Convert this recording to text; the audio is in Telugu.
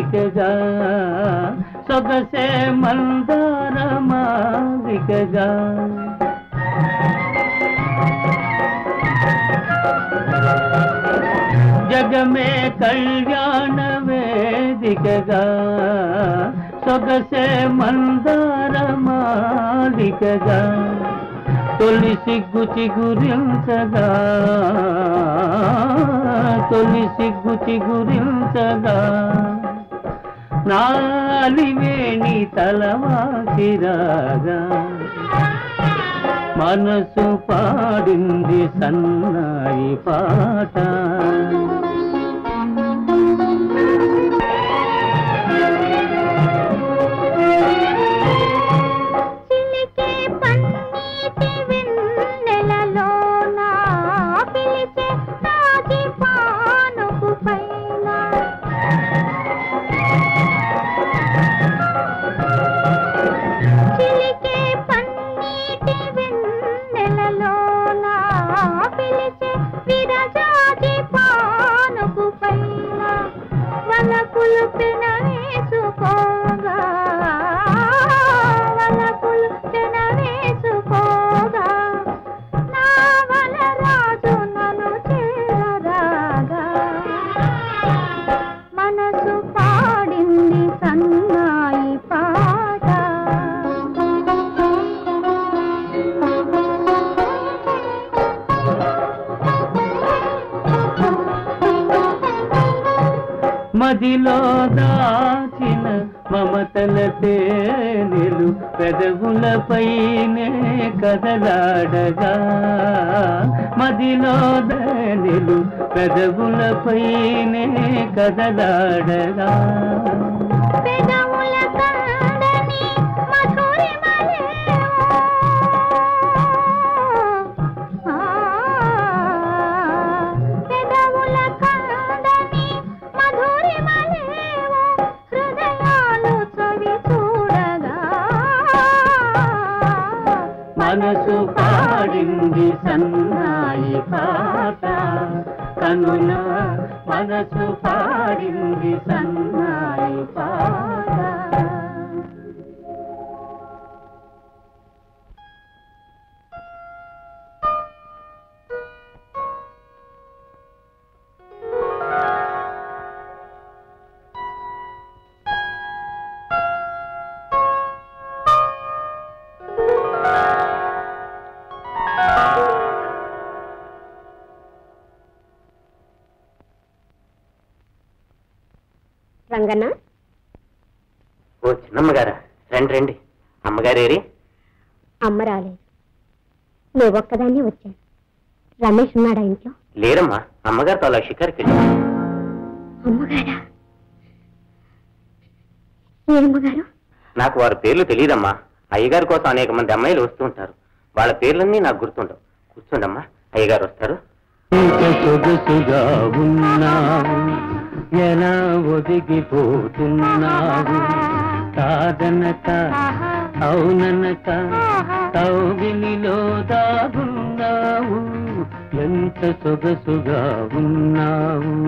మాలికగా సొగసే మందార మాలికగా జగమే కళ్యాణ వేదికగా సొగసే మందార మాలికగా తొలి సిగ్గు చిగురించగా తొలి సిగ్గు చిగురించగా నాలివేణి తలవాసిరాగా మనసు పాడింది సన్నాయి పాట చిలికే పన్నీటి వెన్నెలలోన పిలిచే తాగి పానుపు పైన చిలికే పన్నీటి వెన్నెలలోన పిలిచే విరజాజి పానుపు పైన వలపులు పెనవేసుకోగా వలపులు పెనవేసుకోగా నా వలరాజు నన్ను చేరరాగా మనసు పాడింది సన్నాయి పాట మదిలో దాచిన మమతల తేనెలు పెదవులపైనే కదలాడగా మదిలో దానెలు పెదవులపైనే కదలాడగా పెదవుల కందని మధురిమలేవో. ఆ, పెదవుల కందని మధురిమలేవో. హృదయాలు చవి చూడగా మనసు పాడింది సన్నాయి పాట కనుల మనసు పాడింది సన్నాయి పాట రంగన్న ఓ చిన్నమ్మగారా రండి రండి అమ్మగారేరి అమ్మ రాలేదు నువ్వు ఒక్కదాన్ని వచ్చాను రమేష్ ఉన్నాడా ఇంట్లో లేరమ్మా అమ్మగారితో అలా షికారుకి వెళ్ళి అమ్మగారా ఏమమ్మగారు నాకు వారి పేర్లు తెలియదమ్మా అయ్యగారి కోసం అనేక మంది అమ్మాయిలు వస్తూ ఉంటారు వాళ్ళ పేర్లన్నీ నాకు గుర్తుండవు కూర్చోండమ్మా అయ్యగారు వస్తారు ఇంత సొగసుగా ఉన్నావు ఎలా ఒదిగిపోతున్నావు కాదనక అవుననక కౌగిలిలో దాగున్నావు ఎంత సొగసుగా ఉన్నావు